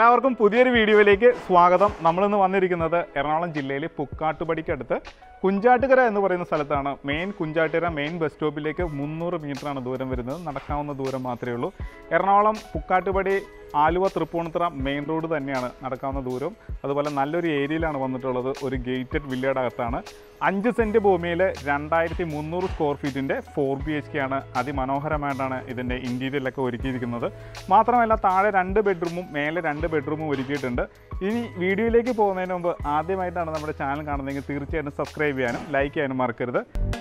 എല്ലാവർക്കും പുതിയൊരു വീഡിയോയിലേക്ക് സ്വാഗതം നമ്മളിന്ന് വന്നിരിക്കുന്നത് എറണാകുളം ജില്ലയിലെ പുക്കാട്ടുപടിക്കടുത്ത് കുഞ്ചാട്ടുകര എന്ന് പറയുന്ന സ്ഥലത്താണ് മെയിൻ കുഞ്ചാട്ടുകര മെയിൻ ബസ് സ്റ്റോപ്പിലേക്ക് മുന്നൂറ് മീറ്ററാണ് ദൂരം വരുന്നത് നടക്കാവുന്ന ദൂരം മാത്രമേ ഉള്ളൂ എറണാകുളം പുക്കാട്ടുപടി ആലുവ തൃപ്പൂണിത്തുറ മെയിൻ റോഡ് തന്നെയാണ് നടക്കാവുന്ന ദൂരം അതുപോലെ നല്ലൊരു ഏരിയയിലാണ് വന്നിട്ടുള്ളത് ഒരു ഗേറ്റഡ് വില്ലയുടെ അകത്താണ് അഞ്ച് സെൻറ്റ് ഭൂമിയിൽ രണ്ടായിരത്തി മുന്നൂറ് സ്ക്വയർ ഫീറ്റിൻ്റെ ഫോർ ബി എച്ച് കെ ആണ് അതിമനോഹരമായിട്ടാണ് ഇതിൻ്റെ ഇൻറ്റീരിയലൊക്കെ ഒരുക്കിയിരിക്കുന്നത് മാത്രമല്ല താഴെ രണ്ട് ബെഡ്റൂമും മേലെ രണ്ട് ബെഡ്റൂമും ഒരുക്കിയിട്ടുണ്ട് ഇനി വീഡിയോയിലേക്ക് പോകുന്നതിന് മുമ്പ് ആദ്യമായിട്ടാണ് നമ്മുടെ ചാനൽ കാണുന്നതെങ്കിൽ തീർച്ചയായിട്ടും സബ്സ്ക്രൈബ് ചെയ്യാനും ലൈക്ക് ചെയ്യാനും മറക്കരുത്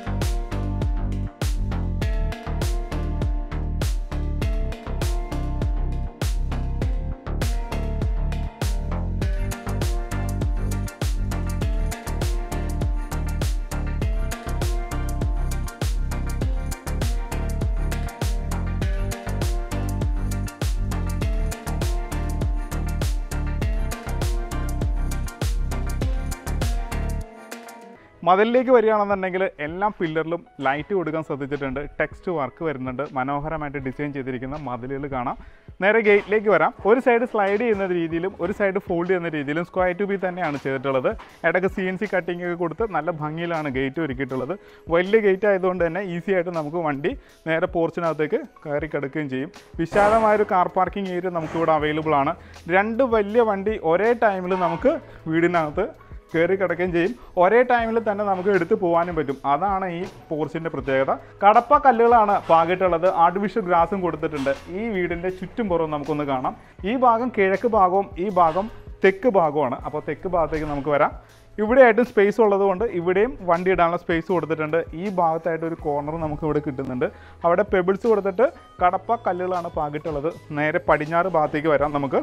മതിലിലേക്ക് വരികയാണെന്നുണ്ടെങ്കിൽ എല്ലാ പില്ലറിലും ലൈറ്റ് കൊടുക്കാൻ ശ്രദ്ധിച്ചിട്ടുണ്ട് ടെക്സ്റ്റ് വർക്ക് വരുന്നുണ്ട് മനോഹരമായിട്ട് ഡിസൈൻ ചെയ്തിരിക്കുന്ന മതിലുകൾ കാണാം നേരെ ഗേറ്റിലേക്ക് വരാം ഒരു സൈഡ് സ്ലൈഡ് ചെയ്യുന്ന രീതിയിലും ഒരു സൈഡ് ഫോൾഡ് ചെയ്യുന്ന രീതിയിലും സ്ക്വയർ ടു ബി തന്നെയാണ് ചെയ്തിട്ടുള്ളത് ഇടയ്ക്ക് സി എൻ സി കട്ടിംഗ് ഒക്കെ കൊടുത്ത് നല്ല ഭംഗിയിലാണ് ഗേറ്റ് ഒരുക്കിയിട്ടുള്ളത് വലിയ ഗേറ്റ് ആയതുകൊണ്ട് തന്നെ ഈസി ആയിട്ട് നമുക്ക് വണ്ടി നേരെ പോർച്ചിനകത്തേക്ക് കയറി കിടക്കുകയും ചെയ്യും വിശാലമായൊരു കാർ പാർക്കിംഗ് ഏരിയ നമുക്കിവിടെ അവൈലബിൾ ആണ് രണ്ട് വലിയ വണ്ടി ഒരേ ടൈമിൽ നമുക്ക് വീടിനകത്ത് കയറി കിടക്കുകയും ചെയ്യും ഒരേ ടൈമിൽ തന്നെ നമുക്ക് എടുത്തു പോകാനും പറ്റും അതാണ് ഈ പോർച്ചിൻ്റെ പ്രത്യേകത കടപ്പ കല്ലുകളാണ് പാകിയിട്ടുള്ളത് ആർട്ടിഫിഷ്യൽ ഗ്രാസും കൊടുത്തിട്ടുണ്ട് ഈ വീടിൻ്റെ ചുറ്റും പുറം നമുക്കൊന്ന് കാണാം ഈ ഭാഗം കിഴക്ക് ഭാഗവും ഈ ഭാഗം തെക്ക് ഭാഗവുമാണ് അപ്പോൾ തെക്ക് ഭാഗത്തേക്ക് നമുക്ക് വരാം ഇവിടെയായിട്ടും സ്പേസ് ഉള്ളതുകൊണ്ട് ഇവിടെയും വണ്ടി ഇടാനുള്ള സ്പേസ് കൊടുത്തിട്ടുണ്ട് ഈ ഭാഗത്തായിട്ട് ഒരു കോർണർ നമുക്ക് ഇവിടെ കിട്ടുന്നുണ്ട് അവിടെ പെബിൾസ് കൊടുത്തിട്ട് കടപ്പ കല്ലുകളാണ് പാകിയിട്ടുള്ളത് നേരെ പടിഞ്ഞാറ് ഭാഗത്തേക്ക് വരാം നമുക്ക്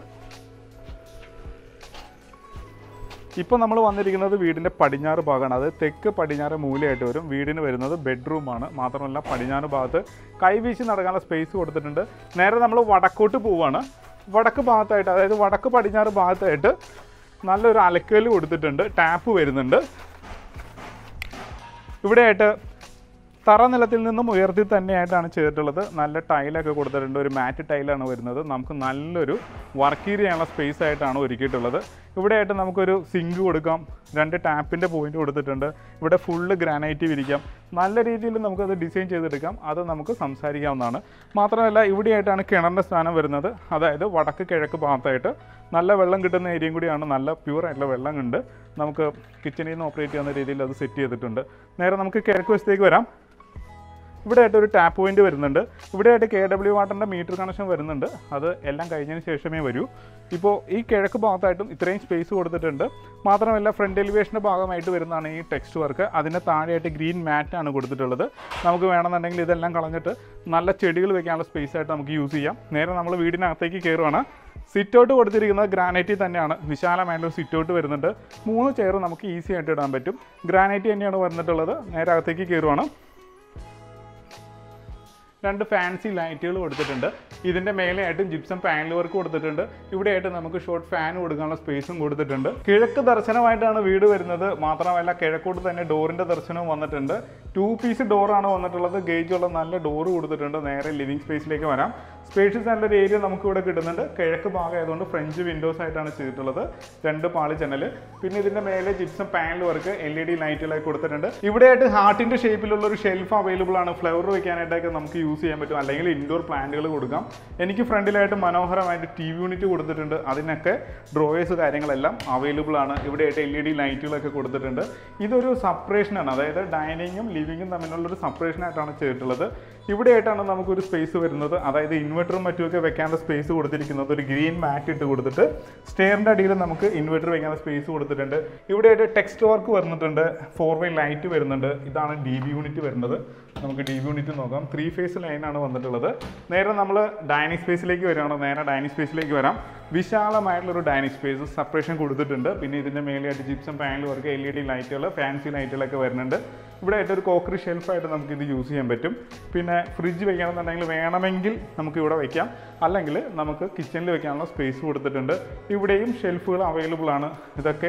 ഇപ്പോൾ നമ്മൾ വന്നിരിക്കുന്നത് വീടിൻ്റെ പടിഞ്ഞാറ് ഭാഗമാണ് അത് തെക്ക് പടിഞ്ഞാറ് മൂലയായിട്ട് വരും വീടിന് വരുന്നത് ബെഡ്റൂമാണ് മാത്രമല്ല പടിഞ്ഞാറ് ഭാഗത്ത് കൈവീശി നടക്കാനുള്ള സ്പേസ് കൊടുത്തിട്ടുണ്ട് നേരെ നമ്മൾ വടക്കോട്ട് പോവുകയാണ് വടക്ക് ഭാഗത്തായിട്ട് അതായത് വടക്ക് പടിഞ്ഞാറ് ഭാഗത്തായിട്ട് നല്ലൊരു അലക്കല് കൊടുത്തിട്ടുണ്ട് ടാപ്പ് വരുന്നുണ്ട് ഇവിടെയായിട്ട് തറ നിലത്തിൽ നിന്നും ഉയർത്തി തന്നെയായിട്ടാണ് ചെയ്തിട്ടുള്ളത് നല്ല ടൈലൊക്കെ കൊടുത്തിട്ടുണ്ട് ഒരു മാറ്റ് ടൈലാണ് വരുന്നത് നമുക്ക് നല്ലൊരു വർക്ക് ചെയ്യാനുള്ള സ്പേസ് ആയിട്ടാണ് ഒരുക്കിയിട്ടുള്ളത് ഇവിടെയായിട്ട് നമുക്കൊരു സിങ്ക് കൊടുക്കാം രണ്ട് ടാപ്പിൻ്റെ പോയിന്റ് കൊടുത്തിട്ടുണ്ട് ഇവിടെ ഫുള്ള് ഗ്രാനൈറ്റ് വിരിക്കാം നല്ല രീതിയിൽ നമുക്കത് ഡിസൈൻ ചെയ്തെടുക്കാം അത് നമുക്ക് സംസാരിക്കാവുന്നതാണ് മാത്രമല്ല ഇവിടെയായിട്ടാണ് കിണറിൻ്റെ സ്ഥാനം വരുന്നത് അതായത് വടക്ക് കിഴക്ക് ഭാഗത്തായിട്ട് നല്ല വെള്ളം കിട്ടുന്ന ഏരിയയും കൂടിയാണ് നല്ല പ്യൂർ ആയിട്ടുള്ള വെള്ളം ഉണ്ട് നമുക്ക് കിച്ചണിൽ നിന്ന് ഓപ്പറേറ്റ് ചെയ്യുന്ന രീതിയിൽ അത് സെറ്റ് ചെയ്തിട്ടുണ്ട് നേരെ നമുക്ക് കിഴക്ക് വശത്തേക്ക് വരാം ഇവിടെ ആയിട്ട് ഒരു ടാപ്പ് പോയിന്റ് വരുന്നുണ്ട് ഇവിടെ ആയിട്ട് കെ ഡബ്ല്യു വാട്ടറിൻ്റെ മീറ്റർ കണക്ഷൻ വരുന്നുണ്ട് അത് എല്ലാം കഴിഞ്ഞതിന് ശേഷമേ വരൂ ഇപ്പോൾ ഈ കിഴക്ക് ഭാഗത്തായിട്ടും ഇത്രയും സ്പേസ് കൊടുത്തിട്ടുണ്ട് മാത്രമല്ല ഫ്രണ്ട് എലിവേഷൻ്റെ ഭാഗമായിട്ട് വരുന്നതാണ് ഈ ടെക്സ്റ്റ് വർക്ക് അതിൻ്റെ താഴെയായിട്ട് ഗ്രീൻ മാറ്റാണ് കൊടുത്തിട്ടുള്ളത് നമുക്ക് വേണമെന്നുണ്ടെങ്കിൽ ഇതെല്ലാം കളഞ്ഞിട്ട് നല്ല ചെടികൾ വെക്കാനുള്ള സ്പേസ് ആയിട്ട് നമുക്ക് യൂസ് ചെയ്യാം നേരെ നമ്മൾ വീടിനകത്തേക്ക് കയറുവാണ് സിറ്റ് ഔട്ട് കൊടുത്തിരിക്കുന്നത് ഗ്രാനൈറ്റിൽ തന്നെയാണ് വിശാലമായിട്ടുള്ള സിറ്റ് ഔട്ട് വരുന്നുണ്ട് മൂന്ന് ചെയർ നമുക്ക് ഈസി ആയിട്ട് ഇടാൻ പറ്റും ഗ്രാനൈറ്റ് തന്നെയാണ് വന്നിട്ടുള്ളത് നേരെ അകത്തേക്ക് കയറുവാണ് രണ്ട് ഫാൻസി ലൈറ്റുകൾ കൊടുത്തിട്ടുണ്ട് ഇതിൻ്റെ മേലെയായിട്ടും ജിപ്സം പാനൽ വർക്ക് കൊടുത്തിട്ടുണ്ട് ഇവിടെയായിട്ട് നമുക്ക് ഷോർട്ട് ഫാൻ കൊടുക്കാനുള്ള സ്പേസും കൊടുത്തിട്ടുണ്ട് കിഴക്ക് ദർശനമായിട്ടാണ് വീട് വരുന്നത് മാത്രമല്ല കിഴക്കോട്ട് തന്നെ ഡോറിൻ്റെ ദർശനവും വന്നിട്ടുണ്ട് ടു പീസ് ഡോറാണ് വന്നിട്ടുള്ളത് ഗേജുള്ള നല്ല ഡോറ് കൊടുത്തിട്ടുണ്ട് നേരെ ലിവിങ് സ്പേസിലേക്ക് വരാം സ്പേഷ്യസ് നല്ലൊരു ഏരിയ നമുക്ക് ഇവിടെ കിട്ടുന്നുണ്ട് കിഴക്ക് ഭാഗം ആയതുകൊണ്ട് ഫ്രഞ്ച് വിൻഡോസ് ആയിട്ടാണ് ചെയ്തിട്ടുള്ളത് രണ്ട് പാളി ജനൽ പിന്നെ ഇതിൻ്റെ മേലെ gypsum panel work L E D ലൈറ്റുകളായി കൊടുത്തിട്ടുണ്ട് ഇവിടെയായിട്ട് ഹാർട്ടിൻ്റെ ഷേപ്പിലുള്ള ഒരു ഷെൽഫ് അവൈലബിൾ ആണ് ഫ്ലവർ വെക്കാനായിട്ടൊക്കെ നമുക്ക് യൂസ് ചെയ്യാൻ പറ്റും അല്ലെങ്കിൽ ഇൻഡോർ പ്ലാന്റുകൾ കൊടുക്കാം എനിക്ക് ഫ്രണ്ടിലായിട്ട് മനോഹരമായിട്ട് ടി വി യൂണിറ്റ് കൊടുത്തിട്ടുണ്ട് അതിനൊക്കെ ഡ്രോയേഴ്സ് കാര്യങ്ങളെല്ലാം അവൈലബിൾ ആണ് ഇവിടെയായിട്ട് എൽ ഇ ഡി ലൈറ്റുകളൊക്കെ കൊടുത്തിട്ടുണ്ട് ഇതൊരു സെപ്പറേഷനാണ് അതായത് ഡൈനിങ്ങും ലിവിങ്ങും തമ്മിലുള്ള ഒരു സെപ്പറേഷനായിട്ടാണ് ചെയ്തിട്ടുള്ളത് ഇവിടെയായിട്ടാണ് നമുക്കൊരു സ്പേസ് വരുന്നത് അതായത് ഇൻവെർട്ടറും മറ്റുമൊക്കെ വെക്കാനുള്ള സ്പേസ് കൊടുത്തിരിക്കുന്നത് ഒരു ഗ്രീൻ മാറ്റ് ഇട്ട് കൊടുത്തിട്ട് സ്റ്റെയറിൻ്റെ അടിയിൽ നമുക്ക് ഇൻവെർട്ടർ വെക്കാനുള്ള സ്പേസ് കൊടുത്തിട്ടുണ്ട് ഇവിടെയായിട്ട് ടെക്സ്റ്റ് വർക്ക് വരുന്നിട്ടുണ്ട് ഫോർ വേ ലൈറ്റ് വരുന്നുണ്ട് ഇതാണ് ഡി ബി യൂണിറ്റ് വരുന്നത് നമുക്ക് ഡി ബി യൂണിറ്റ് നോക്കാം ത്രീ ഫേസ് ലൈനാണ് വന്നിട്ടുള്ളത് നേരെ നമ്മൾ ഡൈനിങ് സ്പേസിലേക്ക് വരികയാണ് നേരെ ഡൈനിങ് സ്പേസിലേക്ക് വരാം വിശാലമായിട്ടുള്ളൊരു ഡൈനിങ് സ്പേസ് സെപ്പറേഷൻ കൊടുത്തിട്ടുണ്ട് പിന്നെ ഇതിൻ്റെ മേലെയായിട്ട് gypsum panel work L E D lights fancy ലൈറ്റുകളൊക്കെ വരുന്നുണ്ട് ഇവിടെ ആയിട്ട് ഒരു കോക്കറി ഷെൽഫായിട്ട് നമുക്ക് ഇത് യൂസ് ചെയ്യാൻ പറ്റും പിന്നെ ഫ്രിഡ്ജ് വെക്കണമെന്നുണ്ടെങ്കിൽ വേണമെങ്കിൽ നമുക്ക് ഇവിടെ വെക്കാം അല്ലെങ്കിൽ നമുക്ക് കിച്ചണിൽ വെക്കാനുള്ള സ്പേസ് കൊടുത്തിട്ടുണ്ട് ഇവിടെയും ഷെൽഫുകൾ അവൈലബിൾ ആണ് ഇതൊക്കെ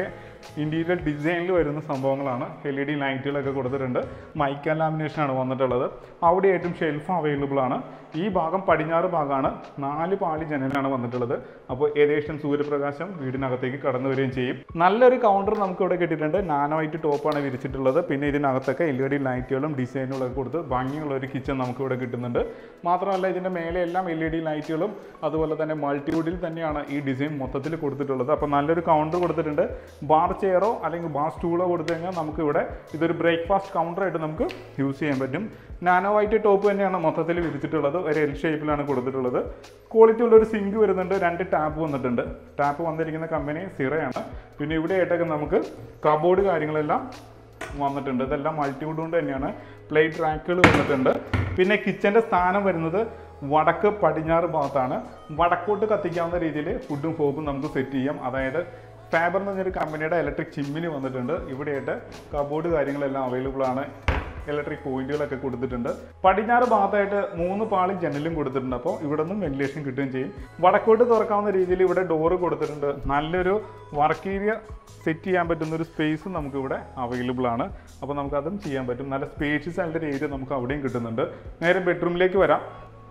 ഇൻറ്റീരിയർ ഡിസൈനിൽ വരുന്ന സംഭവങ്ങളാണ് എൽ ഇ ഡി ലൈറ്റുകളൊക്കെ കൊടുത്തിട്ടുണ്ട് മൈക്ക ലാമിനേഷൻ ആണ് വന്നിട്ടുള്ളത് അവിടെയായിട്ടും ഷെൽഫ് അവൈലബിൾ ആണ് ഈ ഭാഗം പടിഞ്ഞാറ് ഭാഗമാണ് നാല് പാളി ജനലാണ് വന്നിട്ടുള്ളത് അപ്പോൾ ഏകദേശം സൂര്യപ്രകാശം വീടിനകത്തേക്ക് കടന്നു വരികയും ചെയ്യും നല്ലൊരു കൗണ്ടർ നമുക്ക് ഇവിടെ കിട്ടിയിട്ടുണ്ട് നാനോ വൈറ്റ് ടോപ്പാണ് വിരിച്ചിട്ടുള്ളത് പിന്നെ ഇതിനകത്തൊക്കെ എൽ ഇ ഡി ലൈറ്റുകളും ഡിസൈനുകളും ഒക്കെ കൊടുത്ത് ഭംഗിയുള്ള ഒരു കിച്ചൺ നമുക്ക് ഇവിടെ കിട്ടുന്നുണ്ട് മാത്രമല്ല ഇതിൻ്റെ മേലെ എല്ലാം എൽ ഇ ഡി ലൈറ്റുകളും അതുപോലെ തന്നെ മൾട്ടിവുഡിൽ തന്നെയാണ് ഈ ഡിസൈൻ മൊത്തത്തിൽ കൊടുത്തിട്ടുള്ളത് അപ്പോൾ നല്ലൊരു കൗണ്ടർ കൊടുത്തിട്ടുണ്ട് ബാർ ചെയറോ അല്ലെങ്കിൽ ബാർ സ്റ്റൂളോ കൊടുത്തു കഴിഞ്ഞാൽ നമുക്ക് ഇവിടെ ഇതൊരു ബ്രേക്ക്ഫാസ്റ്റ് കൗണ്ടറായിട്ട് നമുക്ക് യൂസ് ചെയ്യാൻ പറ്റും നാനോ വൈറ്റ് ടോപ്പ് തന്നെയാണ് മൊത്തത്തിൽ വിരിച്ചിട്ടുള്ളത് ഒരു എൽ ഷേപ്പിലാണ് കൊടുത്തിട്ടുള്ളത് ക്വാളിറ്റി ഉള്ള ഒരു സിങ്ക് വരുന്നുണ്ട് രണ്ട് ടാപ്പ് വന്നിട്ടുണ്ട് ടാപ്പ് വന്നിരിക്കുന്ന കമ്പനി സിറയാണ് പിന്നെ ഇവിടെ ആയിട്ടൊക്കെ നമുക്ക് കബോർഡ് കാര്യങ്ങളെല്ലാം വന്നിട്ടുണ്ട് ഇതെല്ലാം മൾട്ടിവുഡ് കൊണ്ട് തന്നെയാണ് പ്ലേറ്റ് റാക്കുകൾ വന്നിട്ടുണ്ട് പിന്നെ കിച്ചൻ്റെ സ്ഥാനം വരുന്നത് വടക്ക് പടിഞ്ഞാറ് ഭാഗത്താണ് വടക്കോട്ട് കത്തിക്കാവുന്ന രീതിയിൽ ഫുഡും ഫോക്കും നമുക്ക് സെറ്റ് ചെയ്യാം അതായത് ഫാബർ എന്ന് പറഞ്ഞൊരു കമ്പനിയുടെ ഇലക്ട്രിക് ചിമ്മിനി വന്നിട്ടുണ്ട് ഇവിടെയായിട്ട് കബോർഡ് കാര്യങ്ങളെല്ലാം അവൈലബിൾ ആണ് ഇലക്ട്രിക് പോയിന്റുകളൊക്കെ കൊടുത്തിട്ടുണ്ട് പടിഞ്ഞാറ് ഭാഗത്തായിട്ട് മൂന്ന് പാളി ജനലും കൊടുത്തിട്ടുണ്ട് അപ്പോൾ ഇവിടെ നിന്നും വെന്റിലേഷൻ കിട്ടുകയും ചെയ്യും വടക്കോട്ട് തുറക്കാവുന്ന രീതിയിൽ ഇവിടെ ഡോറ് കൊടുത്തിട്ടുണ്ട് നല്ലൊരു വർക്ക് ഏരിയ സെറ്റ് ചെയ്യാൻ പറ്റുന്ന ഒരു സ്പേസ് നമുക്ക് ഇവിടെ അവൈലബിൾ ആണ് അപ്പോൾ നമുക്ക് അതും ചെയ്യാൻ പറ്റും നല്ല സ്പേഷ്യസ് ആയിട്ടുള്ള ഒരു ഏരിയ നമുക്ക് അവിടെയും കിട്ടുന്നുണ്ട് നേരെ ബെഡ്റൂമിലേക്ക് വരാം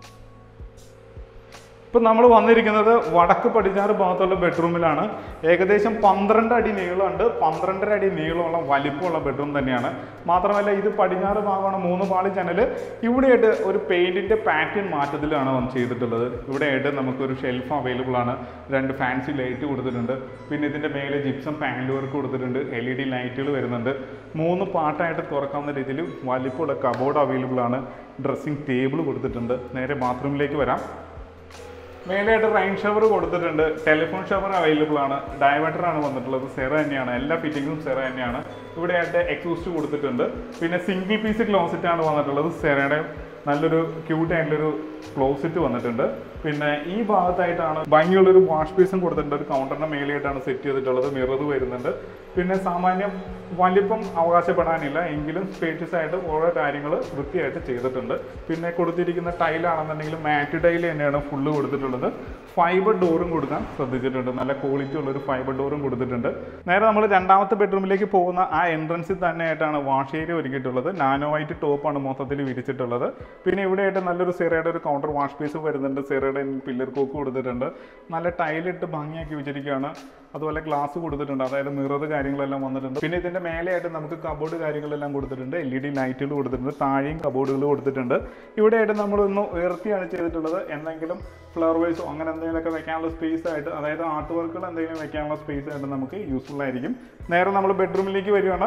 ഇപ്പം നമ്മൾ വന്നിരിക്കുന്നത് വടക്ക് പടിഞ്ഞാറ് ഭാഗത്തുള്ള ബെഡ്റൂമിലാണ് ഏകദേശം പന്ത്രണ്ട് അടി നീളമുണ്ട് പന്ത്രണ്ടര അടി നീളമുള്ള വലിപ്പമുള്ള ബെഡ്റൂം തന്നെയാണ് മാത്രമല്ല ഇത് പടിഞ്ഞാറ് ഭാഗമാണ് മൂന്ന് പാളി ജനൽ ഇവിടെയായിട്ട് ഒരു പെയിന്റിന്റെ പാറ്റേൺ മാറ്റത്തിലാണ് വന്ന് ചെയ്തിട്ടുള്ളത് ഇവിടെയായിട്ട് നമുക്കൊരു ഷെൽഫ് അവൈലബിൾ ആണ് രണ്ട് ഫാൻസി ലൈറ്റ് കൊടുത്തിട്ടുണ്ട് പിന്നെ ഇതിന്റെ മേലെ ജിപ്സം പാനൽ വർക്ക് കൊടുത്തിട്ടുണ്ട് എൽ ഇ ഡി ലൈറ്റുകൾ വരുന്നുണ്ട് മൂന്ന് പാർട്ടായിട്ട് തുറക്കാവുന്ന രീതിയിൽ വലിപ്പമുള്ള കബോർഡ് അവൈലബിൾ ആണ് ഡ്രസ്സിംഗ് ടേബിൾ കൊടുത്തിട്ടുണ്ട് നേരെ ബാത്റൂമിലേക്ക് വരാം മേലെയായിട്ട് റൈൻ ഷവർ കൊടുത്തിട്ടുണ്ട് ടെലിഫോൺ ഷവർ അവൈലബിൾ ആണ് ഡയവേറ്റർ ആണ് വന്നിട്ടുള്ളത് സെറ തന്നെയാണ് എല്ലാ ഫിറ്റിംഗും സെറ തന്നെയാണ് ഇവിടെയായിട്ട് എക്സോസ്റ്റ് കൊടുത്തിട്ടുണ്ട് പിന്നെ സിംഗിൾ പീസ് ക്ലോസറ്റ് ആണ് വന്നിട്ടുള്ളത് സെറയുടെ നല്ലൊരു ക്യൂട്ട് ആയിട്ടുള്ളൊരു ക്ലോസറ്റ് വന്നിട്ടുണ്ട് പിന്നെ ഈ ഭാഗത്തായിട്ടാണ് ഭംഗിയുള്ളൊരു വാഷ് ബേസും കൊടുത്തിട്ടുണ്ട് ഒരു കൗണ്ടറിന്റെ മേലെയായിട്ടാണ് സെറ്റ് ചെയ്തിട്ടുള്ളത് മിറർ വരുന്നുണ്ട് പിന്നെ സാമാന്യം വലിപ്പം അവകാശപ്പെടാനില്ല എങ്കിലും സ്പേഷ്യസ് ആയിട്ട് ഓരോ കാര്യങ്ങൾ വൃത്തിയായിട്ട് ചെയ്തിട്ടുണ്ട് പിന്നെ കൊടുത്തിരിക്കുന്ന ടൈലാണെന്നുണ്ടെങ്കിൽ മാറ്റ് ടൈൽ തന്നെയാണ് ഫുള്ള് കൊടുത്തിട്ടുള്ളത് ഫൈബർ ഡോറും കൊടുക്കാൻ ശ്രദ്ധിച്ചിട്ടുണ്ട് നല്ല ക്വാളിറ്റി ഉള്ള ഒരു ഫൈബർ ഡോറും കൊടുത്തിട്ടുണ്ട് നേരെ നമ്മൾ രണ്ടാമത്തെ ബെഡ്റൂമിലേക്ക് പോകുന്ന ആ എൻട്രൻസിൽ തന്നെയായിട്ടാണ് വാഷ് ഏരിയ ഒരുക്കിയിട്ടുള്ളത് നാനോ വൈറ്റ് ടോപ്പാണ് മൊത്തത്തിൽ വിരിച്ചിട്ടുള്ളത് പിന്നെ ഇവിടെയായിട്ട് നല്ലൊരു സിറയുടെ ഒരു കൗണ്ടർ വാഷ് പീസ് വരുന്നുണ്ട് സിറയുടെ പില്ലർ കോക്ക് കൊടുത്തിട്ടുണ്ട് നല്ല ടൈലിട്ട് ഭംഗിയാക്കി വെച്ചിരിക്കുകയാണ് അതുപോലെ ഗ്ലാസ് കൊടുത്തിട്ടുണ്ട് അതായത് മിറർ കാര്യങ്ങളെല്ലാം വന്നിട്ടുണ്ട് പിന്നെ ഇതിന്റെ മേലെയായിട്ട് നമുക്ക് കബോർഡ് കാര്യങ്ങളെല്ലാം കൊടുത്തിട്ടുണ്ട് എൽ ഇ ഡി ലൈറ്റുകൾ കൊടുത്തിട്ടുണ്ട് താഴെയും കബോർഡുകൾ കൊടുത്തിട്ടുണ്ട് ഇവിടെയായിട്ട് നമ്മളൊന്ന് ഉയർത്തിയാണ് ചെയ്തിട്ടുള്ളത് എന്തെങ്കിലും ഫ്ലവർ വൈസോ അങ്ങനെ എന്തെങ്കിലുമൊക്കെ വെക്കാനുള്ള സ്പേസ് ആയിട്ട് അതായത് ആർട്ട് വർക്കുകൾ എന്തെങ്കിലും വെക്കാനുള്ള സ്പേസ് ആയിട്ട് നമുക്ക് യൂസ്ഫുൾ ആയിരിക്കും നേരെ നമ്മൾ ബെഡ്റൂമിലേക്ക് വരികയാണ്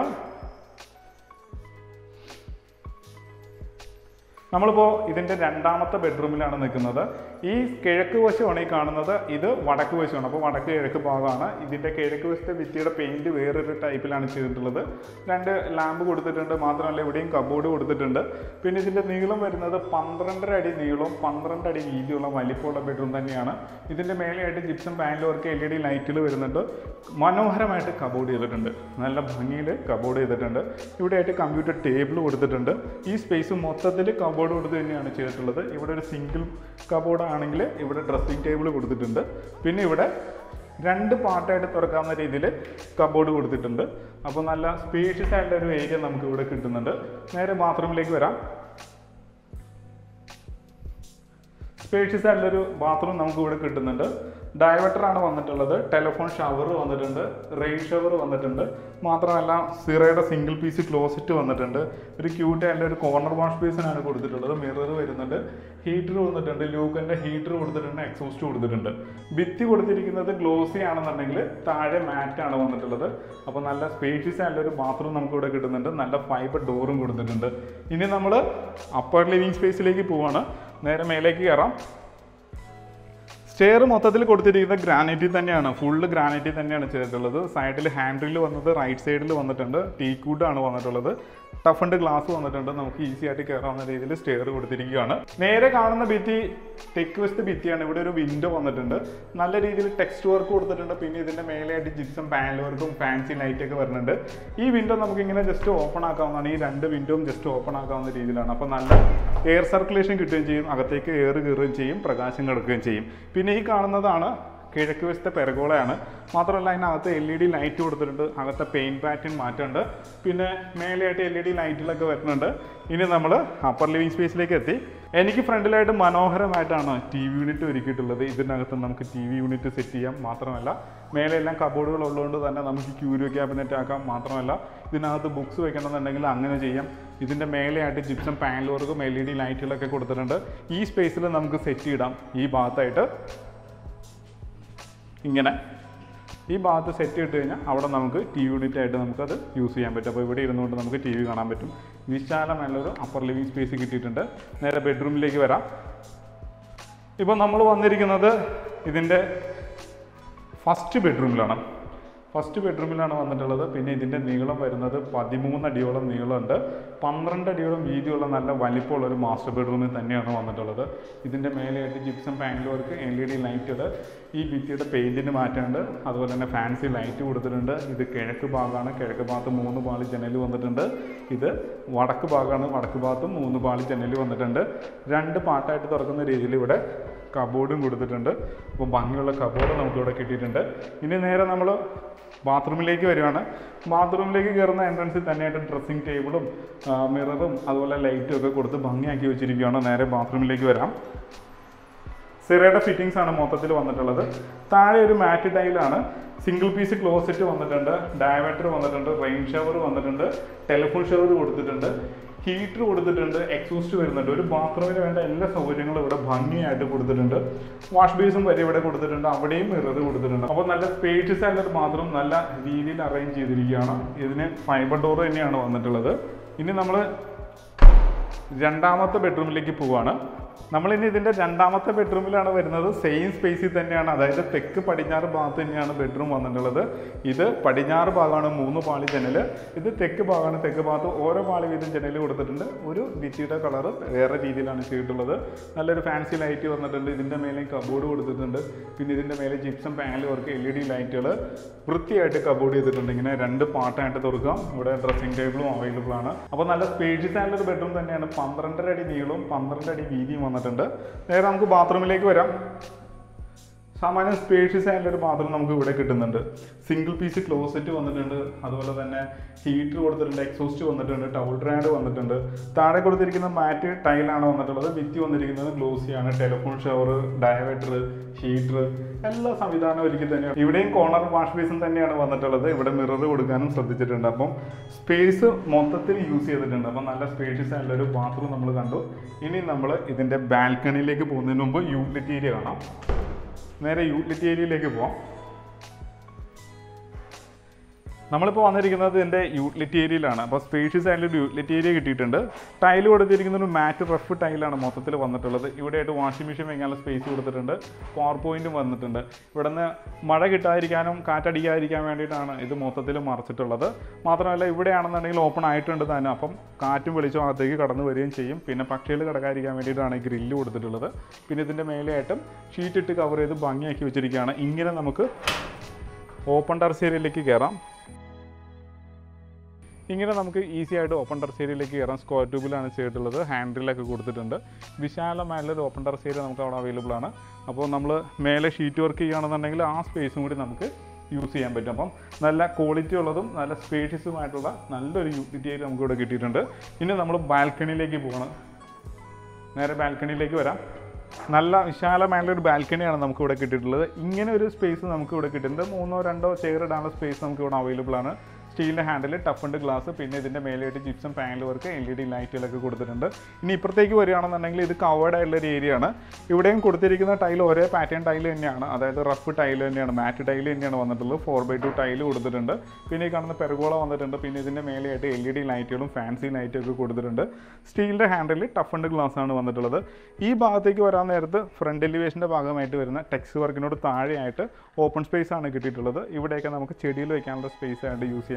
നമ്മളിപ്പോൾ ഇതിൻ്റെ രണ്ടാമത്തെ ബെഡ്റൂമിലാണ് നിൽക്കുന്നത് ഈ കിഴക്ക് വശമാണ് ഈ കാണുന്നത് ഇത് വടക്ക് വശമാണ് അപ്പോൾ വടക്ക് കിഴക്ക് ഭാഗമാണ് ഇതിൻ്റെ കിഴക്ക് വശത്തെ ഭിത്തിയുടെ പെയിൻറ് വേറൊരു ടൈപ്പിലാണ് ചെയ്തിട്ടുള്ളത് രണ്ട് ലാമ്പ് കൊടുത്തിട്ടുണ്ട് മാത്രമല്ല ഇവിടെയും കബോർഡ് കൊടുത്തിട്ടുണ്ട് പിന്നെ ഇതിൻ്റെ നീളം വരുന്നത് പന്ത്രണ്ടര അടി നീളവും പന്ത്രണ്ട് അടി വീതിയുള്ള വലിപ്പമുള്ള ബെഡ്റൂം തന്നെയാണ് ഇതിൻ്റെ മേലെയായിട്ട് gypsum panel work L E D lights വരുന്നുണ്ട് മനോഹരമായിട്ട് കബോർഡ് ചെയ്തിട്ടുണ്ട് നല്ല ഭംഗിയിൽ കബോർഡ് ചെയ്തിട്ടുണ്ട് ഇവിടെയായിട്ട് കമ്പ്യൂട്ടർ ടേബിൾ കൊടുത്തിട്ടുണ്ട് ഈ സ്പേസ് മൊത്തത്തിൽ കബോർഡ് കൊടുത്ത് തന്നെയാണ് ചെയ്തിട്ടുള്ളത് ഇവിടെ ഒരു സിംഗിൾ കബോർഡ് ആണെങ്കിൽ ഇവിടെ ഡ്രസ്സിംഗ് ടേബിൾ കൊടുത്തിട്ടുണ്ട് പിന്നെ ഇവിടെ രണ്ട് പാർട്ടായിട്ട് തുറക്കാവുന്ന രീതിയിൽ കബോർഡ് കൊടുത്തിട്ടുണ്ട് അപ്പോൾ നല്ല സ്പേഷ്യസ് ആയിട്ടുള്ള ഒരു ഏരിയ നമുക്ക് ഇവിടെ കിട്ടുന്നുണ്ട് നേരെ ബാത്റൂമിലേക്ക് വരാം സ്പേഷ്യസ് ആയിട്ടുള്ളൊരു ബാത്റൂം നമുക്ക് ഇവിടെ കിട്ടുന്നുണ്ട് ഡയവേറ്റർ ആണ് വന്നിട്ടുള്ളത് ടെലിഫോൺ ഷവർ വന്നിട്ടുണ്ട് റെയിൻ ഷവർ വന്നിട്ടുണ്ട് മാത്രമല്ല സിറയുടെ സിംഗിൾ പീസ് ക്ലോസറ്റ് വന്നിട്ടുണ്ട് ഒരു ക്യൂട്ട് ആയിട്ടുള്ള ഒരു കോർണർ വാഷ് ബേസിനാണ് കൊടുത്തിട്ടുള്ളത് മിറർ വരുന്നുണ്ട് ഹീറ്റർ വന്നിട്ടുണ്ട് ലൂക്കൻ്റെ ഹീറ്റർ കൊടുത്തിട്ടുണ്ട് എക്സോസ്റ്റ് കൊടുത്തിട്ടുണ്ട് ഭിത്തി കൊടുത്തിരിക്കുന്നത് ഗ്ലോസി ആണെന്നുണ്ടെങ്കിൽ താഴെ മാറ്റ് ആണ് വന്നിട്ടുള്ളത് അപ്പോൾ നല്ല സ്പേഷ്യസ് ആയിട്ടുള്ള ഒരു ബാത്റൂം നമുക്ക് ഇവിടെ കിട്ടുന്നുണ്ട് നല്ല ഫൈബർ ഡോറും കൊടുത്തിട്ടുണ്ട് ഇനി നമ്മൾ അപ്പർ ലിവിങ് സ്പേസിലേക്ക് പോവാണ് നേരെ മേലേക്ക് കയറാം സ്റ്റെയർ മൊത്തത്തിൽ കൊടുത്തിരിക്കുന്നത് ഗ്രാനൈറ്റിൽ തന്നെയാണ് ഫുള്ള് ഗ്രാനൈറ്റിൽ തന്നെയാണ് ചെയ്തിട്ടുള്ളത് സൈഡിൽ ഹാൻഡിൽ വന്നത് റൈറ്റ് സൈഡിൽ വന്നിട്ടുണ്ട് ടീ ആണ് വന്നിട്ടുള്ളത് ടഫണ്ട് ഗ്ലാസ് വന്നിട്ടുണ്ട് നമുക്ക് ഈസി ആയിട്ട് കയറാവുന്ന രീതിയിൽ സ്റ്റെയർ കൊടുത്തിരിക്കുകയാണ് നേരെ കാണുന്ന ഭിത്തി ടെക് വെസ്റ്റ് ഭിത്തിയാണ് ഇവിടെ ഒരു വിൻഡോ വന്നിട്ടുണ്ട് നല്ല രീതിയിൽ ടെക്സ്റ്റ് വർക്ക് കൊടുത്തിട്ടുണ്ട് പിന്നെ ഇതിന്റെ മേലെയായിട്ട് ജിപ്സം പാനൽ വർക്കും ഫാൻസി ലൈറ്റ് ഒക്കെ വരുന്നുണ്ട് ഈ വിൻഡോ നമുക്ക് ഇങ്ങനെ ജസ്റ്റ് ഓപ്പൺ ആക്കാവുന്നതാണ് ഈ രണ്ട് വിൻഡോയും ജസ്റ്റ് ഓപ്പൺ ആക്കാവുന്ന രീതിയിലാണ് അപ്പോൾ നല്ല എയർ സർക്കുലേഷൻ കിട്ടുകയും ചെയ്യും അകത്തേക്ക് എയർ കയറുകയും ചെയ്യും പ്രകാശം കിടക്കുകയും ചെയ്യും പിന്നെ ഈ കാണുന്നതാണ് കിഴക്ക് വശത്തെ പെരഗോളയാണ് മാത്രമല്ല അതിനകത്ത് എൽ ഇ ഡി ലൈറ്റ് കൊടുത്തിട്ടുണ്ട് അകത്തെ പെയിൻറ് പാറ്റേൺ മാറ്റമുണ്ട് പിന്നെ മേലെയായിട്ട് എൽ ഇ ഡി ലൈറ്റുകളൊക്കെ വരുന്നുണ്ട് ഇനി നമ്മൾ അപ്പർ ലിവിങ് സ്പേസിലേക്ക് എത്തി എനിക്ക് ഫ്രണ്ടിലായിട്ട് മനോഹരമായിട്ടാണ് ടി വി യൂണിറ്റ് ഒരുക്കിയിട്ടുള്ളത് ഇതിനകത്ത് നമുക്ക് ടി വി യൂണിറ്റ് സെറ്റ് ചെയ്യാം മാത്രമല്ല മേലെ എല്ലാം കബോർഡുകൾ ഉള്ളതുകൊണ്ട് തന്നെ നമുക്ക് ക്യൂരിയോ ക്യാബിനറ്റ് ആക്കാം മാത്രമല്ല ഇതിനകത്ത് ബുക്സ് വെക്കണമെന്നുണ്ടെങ്കിൽ അങ്ങനെ ചെയ്യാം ഇതിൻ്റെ മേലെയായിട്ട് ജിപ്സം പാനൽ വർക്കും എൽ ഇ ഡി ലൈറ്റുകളൊക്കെ കൊടുത്തിട്ടുണ്ട് ഈ സ്പേസിൽ നമുക്ക് സെറ്റ് ഇടാം ഈ ഭാഗത്തായിട്ട് ഇങ്ങനെ ഈ ഭാഗത്ത് സെറ്റ് ഇട്ട് കഴിഞ്ഞാൽ അവിടെ നമുക്ക് ടി വി യൂണിറ്റ് ആയിട്ട് നമുക്കത് യൂസ് ചെയ്യാൻ പറ്റും അപ്പോൾ ഇവിടെ ഇരുന്നുകൊണ്ട് നമുക്ക് ടി വി കാണാൻ പറ്റും വിശാലമായുള്ളൊരു അപ്പർ ലിവിങ് സ്പേസ് കിട്ടിയിട്ടുണ്ട് നേരെ ബെഡ്റൂമിലേക്ക് വരാം ഇപ്പോൾ നമ്മൾ വന്നിരിക്കുന്നത് ഇതിൻ്റെ ഫസ്റ്റ് ബെഡ്റൂമിലാണ് ഫസ്റ്റ് ബെഡ്റൂമിലാണ് വന്നിട്ടുള്ളത് പിന്നെ ഇതിൻ്റെ നീളം വരുന്നത് പതിമൂന്ന് അടിയോളം നീളമുണ്ട് പന്ത്രണ്ട് അടിയോളം വീതിയുള്ള നല്ല വലിപ്പമുള്ള ഒരു മാസ്റ്റർ ബെഡ്റൂമിൽ തന്നെയാണ് വന്നിട്ടുള്ളത് ഇതിൻ്റെ മേലെയായിട്ട് gypsum panel work L E D lights ഈ ഭിത്തിയുടെ പെയിൻറ്റിന് മാറ്റമുണ്ട് അതുപോലെ തന്നെ ഫാൻസി ലൈറ്റ് കൊടുത്തിട്ടുണ്ട് ഇത് കിഴക്ക് ഭാഗമാണ് കിഴക്ക് ഭാഗത്ത് മൂന്ന് പാളി ജനൽ വന്നിട്ടുണ്ട് ഇത് വടക്ക് ഭാഗമാണ് വടക്ക് ഭാഗത്തും മൂന്ന് പാളി ജനൽ വന്നിട്ടുണ്ട് രണ്ട് പാട്ടായിട്ട് തുറക്കുന്ന രീതിയിൽ ഇവിടെ കബോർഡും കൊടുത്തിട്ടുണ്ട് അപ്പോൾ ഭംഗിയുള്ള കബോർഡ് നമുക്കിവിടെ കിട്ടിയിട്ടുണ്ട് ഇനി നേരെ നമ്മൾ ബാത്റൂമിലേക്ക് വരികയാണ് ബാത്റൂമിലേക്ക് കയറുന്ന എൻട്രൻസിൽ തന്നെയായിട്ട് ഡ്രസ്സിങ് ടേബിളും മിററും അതുപോലെ ലൈറ്റും ഒക്കെ കൊടുത്ത് ഭംഗിയാക്കി വെച്ചിരിക്കുകയാണ് നേരെ ബാത്റൂമിലേക്ക് വരാം സിറയുടെ ഫിറ്റിംഗ്സ് ആണ് മൊത്തത്തിൽ വന്നിട്ടുള്ളത് താഴെ ഒരു മാറ്റ് ടൈലാണ് സിംഗിൾ പീസ് ക്ലോസറ്റ് വന്നിട്ടുണ്ട് ഡയവേറ്റർ വന്നിട്ടുണ്ട് റെയിൻ ഷവർ വന്നിട്ടുണ്ട് ടെലിഫോൺ ഷവർ കൊടുത്തിട്ടുണ്ട് ഹീറ്റർ കൊടുത്തിട്ടുണ്ട് എക്സോസ്റ്റ് വരുന്നുണ്ട് ഒരു ബാത്റൂമിന് വേണ്ട എല്ലാ സൗകര്യങ്ങളും ഇവിടെ ഭംഗിയായിട്ട് കൊടുത്തിട്ടുണ്ട് വാഷ് ബേസും വരെ ഇവിടെ കൊടുത്തിട്ടുണ്ട് അവിടെയും മിറർ കൊടുത്തിട്ടുണ്ട് അപ്പോൾ നല്ല സ്പേഷ്യസ് ആയിട്ടുള്ള ബാത്റൂം നല്ല രീതിയിൽ അറേഞ്ച് ചെയ്തിരിക്കുകയാണ് ഇതിന് ഫൈബർ ഡോർ തന്നെയാണ് വന്നിട്ടുള്ളത് ഇനി നമ്മൾ രണ്ടാമത്തെ ബെഡ്റൂമിലേക്ക് പോവാണ് നമ്മളിനി ഇതിൻ്റെ രണ്ടാമത്തെ ബെഡ്റൂമിലാണ് വരുന്നത് സെയിം സ്പേസിൽ തന്നെയാണ് അതായത് തെക്ക് പടിഞ്ഞാറ് ഭാഗത്ത് തന്നെയാണ് ബെഡ്റൂം വന്നിട്ടുള്ളത് ഇത് പടിഞ്ഞാറ് ഭാഗമാണ് മൂന്ന് പാളി ജനൽ ഇത് തെക്ക് ഭാഗമാണ് തെക്ക് ഭാഗത്ത് ഓരോ പാളി വീതം ജനൽ കൊടുത്തിട്ടുണ്ട് ഒരു ഭിത്തിയുടെ കളറ് വേറെ രീതിയിലാണ് ചെയ്തിട്ടുള്ളത് നല്ലൊരു ഫാൻസി ലൈറ്റ് വന്നിട്ടുണ്ട് ഇതിൻ്റെ മേലെ കബോർഡ് കൊടുത്തിട്ടുണ്ട് പിന്നെ ഇതിൻ്റെ മേലെ gypsum panel work L E D lights വൃത്തിയായിട്ട് കബോർഡ് ചെയ്തിട്ടുണ്ട് ഇങ്ങനെ രണ്ട് പാർട്ടായിട്ട് തുറക്കാം ഇവിടെ ഡ്രസ്സിംഗ് ടേബിളും അവൈലബിൾ ആണ് അപ്പോൾ നല്ല സ്പേഷ്യസ് ആയിട്ടുള്ള ഒരു ബെഡ്റൂം തന്നെയാണ് പന്ത്രണ്ടര അടി നീളവും പന്ത്രണ്ട് അടി വീതിയും വന്നിട്ടുണ്ട് നേരെ നമുക്ക് ബാത്റൂമിലേക്ക് വരാം സാമാന്യം സ്പേഷ്യസ് ആയിട്ടുള്ള ഒരു ബാത്റൂം നമുക്ക് ഇവിടെ കിട്ടുന്നുണ്ട് സിംഗിൾ പീസ് ക്ലോസറ്റ് വന്നിട്ടുണ്ട് അതുപോലെ തന്നെ ഹീറ്റർ കൊടുത്തിട്ടുണ്ട് എക്സോസ്റ്റ് വന്നിട്ടുണ്ട് ടൗൾ ഡ്രാഡ് വന്നിട്ടുണ്ട് താഴെ കൊടുത്തിരിക്കുന്ന മാറ്റ് ടൈലാണ് വന്നിട്ടുള്ളത് ഭിത്തി വന്നിരിക്കുന്നത് ഗ്ലോസിയാണ് ടെലിഫോൺ ഷവർ ഡയവേറ്റർ ഹീറ്റർ എല്ലാ സംവിധാനവും ഒരുക്കി തന്നെയാണ് ഇവിടെയും കോർണർ വാഷ് ബേസും തന്നെയാണ് വന്നിട്ടുള്ളത് ഇവിടെ മിറർ കൊടുക്കാനും ശ്രദ്ധിച്ചിട്ടുണ്ട് അപ്പം സ്പേസ് മൊത്തത്തിൽ യൂസ് ചെയ്തിട്ടുണ്ട് അപ്പം നല്ല സ്പേഷ്യസ് ആയിട്ടുള്ള ഒരു ബാത്റൂം നമ്മൾ കണ്ടു ഇനി നമ്മൾ ഇതിൻ്റെ ബാൽക്കണിയിലേക്ക് പോകുന്നതിന് മുമ്പ് യൂട്ടിലിറ്റി ഏരിയ കാണാം നേരെ യൂട്ടിലിറ്റി ഏരിയയിലേക്ക് പോവാം നമ്മളിപ്പോൾ വന്നിരിക്കുന്നത് ഇതിൻ്റെ യൂട്ടിലിറ്റി ഏരിയയിലാണ് അപ്പോൾ സ്പേഷ്യസ് ആയിട്ടുള്ള യൂട്ടിലിറ്റി ഏരിയ കിട്ടിയിട്ടുണ്ട് ടൈൽ കൊടുത്തിരിക്കുന്ന ഒരു മാറ്റ് റഫ് ടൈലാണ് മൊത്തത്തിൽ വന്നിട്ടുള്ളത് ഇവിടെയായിട്ട് വാഷിംഗ് മെഷീൻ വെക്കാനുള്ള സ്പേസ് കൊടുത്തിട്ടുണ്ട് പവർ പോയിന്റും വന്നിട്ടുണ്ട് ഇവിടെ നിന്ന് മഴ കിട്ടാതിരിക്കാനും കാറ്റടിക്കാതിരിക്കാൻ വേണ്ടിയിട്ടാണ് ഇത് മൊത്തത്തിൽ മറച്ചിട്ടുള്ളത് മാത്രമല്ല ഇവിടെയാണെന്നുണ്ടെങ്കിൽ ഓപ്പൺ ആയിട്ടുണ്ട് തന്നെ അപ്പം കാറ്റും വെളിച്ചം അകത്തേക്ക് കടന്നു വരികയും ചെയ്യും പിന്നെ പക്ഷികൾ കിടക്കാതിരിക്കാൻ വേണ്ടിയിട്ടാണ് ഈ ഗ്രില്ല് കൊടുത്തിട്ടുള്ളത് പിന്നെ ഇതിൻ്റെ മേലെയായിട്ടും ഷീറ്റ് ഇട്ട് കവർ ചെയ്ത് ഭംഗിയാക്കി വെച്ചിരിക്കുകയാണ് ഇങ്ങനെ നമുക്ക് ഓപ്പൺ ടെറസ് ഏരിയയിലേക്ക് കയറാം ഇങ്ങനെ നമുക്ക് ഈസി ആയിട്ട് ഓപ്പൺ ടെറസ് ഏരിയയിലേക്ക് കയറാം സ്ക്വയർ ട്യൂബിലാണ് ചെയ്തിട്ടുള്ളത് ഹാൻഡിലൊക്കെ കൊടുത്തിട്ടുണ്ട് വിശാലമായുള്ളൊരു ഓപ്പൺ ടെറസ് ഏരിയ നമുക്ക് അവിടെ അവൈലബിൾ ആണ് അപ്പോൾ നമ്മൾ മേലെ ഷീറ്റ് വർക്ക് ചെയ്യുകയാണെന്നുണ്ടെങ്കിൽ ആ സ്പേസും കൂടി നമുക്ക് യൂസ് ചെയ്യാൻ പറ്റും അപ്പം നല്ല ക്വാളിറ്റി ഉള്ളതും നല്ല സ്പേഷ്യസുമായിട്ടുള്ള നല്ലൊരു യൂട്ടിലിറ്റി ഏരിയ നമുക്ക് ഇവിടെ കിട്ടിയിട്ടുണ്ട് ഇനി നമ്മൾ ബാൽക്കണിയിലേക്ക് പോകണം നേരെ ബാൽക്കണിയിലേക്ക് വരാം നല്ല വിശാലമായുള്ള ഒരു ബാൽക്കണിയാണ് നമുക്ക് ഇവിടെ കിട്ടിയിട്ടുള്ളത് ഇങ്ങനെ ഒരു സ്പേസ് നമുക്ക് ഇവിടെ കിട്ടുന്നത് മൂന്നോ രണ്ടോ ചെയർ ഇടാനുള്ള സ്പേസ് നമുക്ക് ഇവിടെ അവൈലബിൾ ആണ് സ്റ്റീലിൻ്റെ ഹാൻഡിൽ ടഫ് ഉണ്ട് ഗ്ലാസ് പിന്നെ ഇതിൻ്റെ മേലെയായിട്ട് gypsum panel work L E D ലൈറ്റുകളൊക്കെ കൊടുത്തിട്ടുണ്ട് ഇനി ഇപ്പുറത്തേക്ക് വരികയാണെന്നുണ്ടെങ്കിൽ ഇത് കവേർഡ് ആയിട്ടുള്ള ഒരു ഏരിയ ആണ് ഇവിടെയും കൊടുത്തിരിക്കുന്ന ടൈൽ ഒരേ പാറ്റേൺ ടൈൽ തന്നെയാണ് അതായത് റഫ് ടൈൽ തന്നെയാണ് മാറ്റ് ടൈൽ തന്നെയാണ് വന്നിട്ടുള്ളത് ഫോർ ബൈ ടു ടൈൽ കൊടുത്തിട്ടുണ്ട് പിന്നെ ഈ കാണുന്ന പെർഗോള വന്നിട്ടുണ്ട് പിന്നെ ഇതിൻ്റെ മേലെയായിട്ട് എൽ ഇ ഡി ലൈറ്റുകളും ഫാൻസി ലൈറ്റും ഒക്കെ കൊടുത്തിട്ടുണ്ട് സ്റ്റീലിൻ്റെ ഹാൻഡിൽ ടഫ് ഉണ്ട് ഗ്ലാസ് ആണ് വന്നിട്ടുള്ളത് ഈ ഭാഗത്തേക്ക് വരാൻ നേരത്ത് ഫ്രണ്ട് എലിവേഷൻ്റെ ഭാഗമായിട്ട് വരുന്ന ടെക്സ് വർക്കിനോട് താഴെയായിട്ട് ഓപ്പൺ സ്പേസ് ആണ് കിട്ടിയിട്ടുള്ളത് ഇവിടെയൊക്കെ നമുക്ക് ചെടിയിൽ വെക്കാനുള്ള സ്പേസ് ആയിട്ട് യൂസ് ചെയ്യാൻ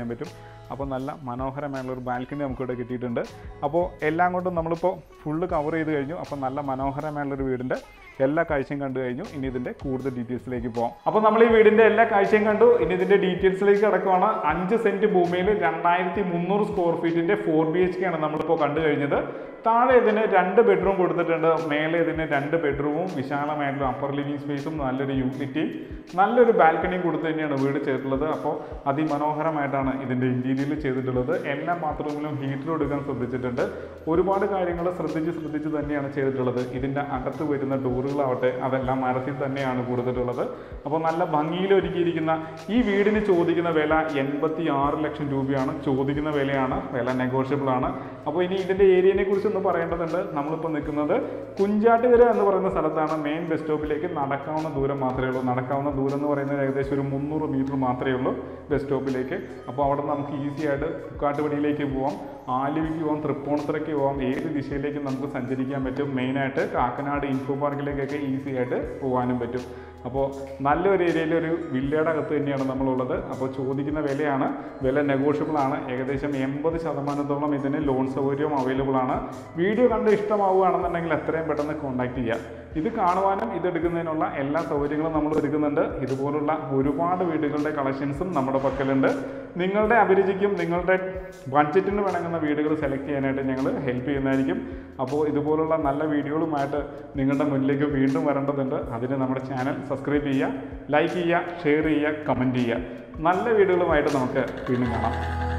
പറ്റും അപ്പോൾ നല്ല മനോഹരമായുള്ള ഒരു ബാൽക്കണി നമുക്കിവിടെ കിട്ടിയിട്ടുണ്ട് അപ്പോൾ എല്ലാം കൊണ്ടും നമ്മളിപ്പോൾ ഫുള്ള് കവർ ചെയ്ത് കഴിഞ്ഞു അപ്പോൾ നല്ല മനോഹരമായുള്ളൊരു വീടിൻ്റെ എല്ലാ കാഴ്ചയും കണ്ടു കഴിഞ്ഞു ഇനി ഇതിൻ്റെ കൂടുതൽ ഡീറ്റെയിൽസിലേക്ക് പോകാം അപ്പോൾ നമ്മൾ ഈ വീടിൻ്റെ എല്ലാ കാഴ്ചയും കണ്ടു ഇനി ഇതിൻ്റെ ഡീറ്റെയിൽസിലേക്ക് കിടക്കുവാണ് അഞ്ച് സെൻറ്റ് ഭൂമിയിൽ രണ്ടായിരത്തി മുന്നൂറ് സ്ക്വയർ ഫീറ്റിൻ്റെ ഫോർ ബി എച്ച് കെ ആണ് നമ്മളിപ്പോൾ കണ്ടു കഴിഞ്ഞത് താഴെ ഇതിന് രണ്ട് ബെഡ്റൂം കൊടുത്തിട്ടുണ്ട് മേലെ ഇതിന് രണ്ട് ബെഡ്റൂമും വിശാലമായിട്ടുള്ള അപ്പർ ലിവിങ് സ്പേസും നല്ലൊരു യൂട്ടിലിറ്റിയും നല്ലൊരു ബാൽക്കണിയും കൊടുത്ത് തന്നെയാണ് വീട് ചെയ്തിട്ടുള്ളത് അപ്പോൾ അതിമനോഹരമായിട്ടാണ് ഇതിൻ്റെ ഇൻറ്റീരിയൽ ചെയ്തിട്ടുള്ളത് എല്ലാ ബാത്റൂമിലും ഹീറ്റർ കൊടുക്കാൻ ശ്രദ്ധിച്ചിട്ടുണ്ട് ഒരുപാട് കാര്യങ്ങൾ ശ്രദ്ധിച്ച് ശ്രദ്ധിച്ച് തന്നെയാണ് ചെയ്തിട്ടുള്ളത് ഇതിൻ്റെ അകത്ത് വരുന്ന ഡോറുകളാവട്ടെ അതെല്ലാം മരത്തിൽ തന്നെയാണ് കൊടുത്തിട്ടുള്ളത് അപ്പോൾ നല്ല ഭംഗിയിൽ ഒരുക്കിയിരിക്കുന്ന ഈ വീടിന് ചോദിക്കുന്ന വില എൺപത്തി ആറ് ലക്ഷം രൂപയാണ് ചോദിക്കുന്ന വിലയാണ് വില നെഗോഷ്യബിൾ ആണ് അപ്പോൾ ഇനി ഇതിൻ്റെ ഏരിയനെ കുറിച്ച് ഒന്ന് പറയേണ്ടതുണ്ട് നമ്മളിപ്പോൾ നിൽക്കുന്നത് കുഞ്ചാട്ടുകര എന്ന് പറയുന്ന സ്ഥലത്താണ് മെയിൻ ബസ് സ്റ്റോപ്പിലേക്ക് നടക്കാവുന്ന ദൂരം മാത്രമേ ഉള്ളൂ നടക്കാവുന്ന ദൂരം എന്ന് പറയുന്നത് ഏകദേശം ഒരു മുന്നൂറ് മീറ്റർ മാത്രമേ ഉള്ളൂ ബസ് സ്റ്റോപ്പിലേക്ക് അപ്പോൾ അവിടെ നമുക്ക് ഈസി ആയിട്ട് കാട്ടുപടിയിലേക്ക് പോവാം ആലുവിക്ക് പോവാം തൃപ്പൂണിത്തുറയ്ക്ക് പോവാം ഏത് ദിശയിലേക്കും നമുക്ക് സഞ്ചരിക്കാൻ പറ്റും മെയിനായിട്ട് കാക്കനാട് ഇൻഫോ പാർക്കിലേക്കൊക്കെ ഈസി ആയിട്ട് പോകാനും പറ്റും അപ്പോൾ നല്ലൊരു ഏരിയയിൽ ഒരു വില്ലയുടെ അകത്ത് തന്നെയാണ് നമ്മളുള്ളത് അപ്പോൾ ചോദിക്കുന്ന വിലയാണ് വില നെഗോഷ്യബിൾ ആണ് ഏകദേശം എൺപത് ശതമാനത്തോളം ഇതിന് ലോൺ സൗകര്യവും അവൈലബിൾ ആണ് വീഡിയോ കണ്ട് ഇഷ്ടമാവുകയാണെന്നുണ്ടെങ്കിൽ എത്രയും പെട്ടെന്ന് കോൺടാക്ട് ചെയ്യാം ഇത് കാണുവാനും ഇത് എടുക്കുന്നതിനുള്ള എല്ലാ സൗകര്യങ്ങളും നമ്മൾ എടുക്കുന്നുണ്ട് ഇതുപോലുള്ള ഒരുപാട് വീടുകളുടെ കളക്ഷൻസും നമ്മുടെ പക്കലുണ്ട് നിങ്ങളുടെ അഭിരുചിക്കും നിങ്ങളുടെ ബഡ്ജറ്റിന് വേണമെന്ന വീടുകൾ സെലക്ട് ചെയ്യാനായിട്ട് ഞങ്ങൾ ഹെൽപ്പ് ചെയ്യുന്നതായിരിക്കും അപ്പോൾ ഇതുപോലുള്ള നല്ല വീഡിയോകളുമായിട്ട് നിങ്ങളുടെ മുന്നിലേക്ക് വീണ്ടും വരേണ്ടതുണ്ട് അതിന് നമ്മുടെ ചാനൽ സബ്സ്ക്രൈബ് ചെയ്യുക ലൈക്ക് ചെയ്യുക ഷെയർ ചെയ്യുക കമൻറ്റ് ചെയ്യുക നല്ല വീഡിയോകളുമായിട്ട് നമുക്ക് വീണ്ടും കാണാം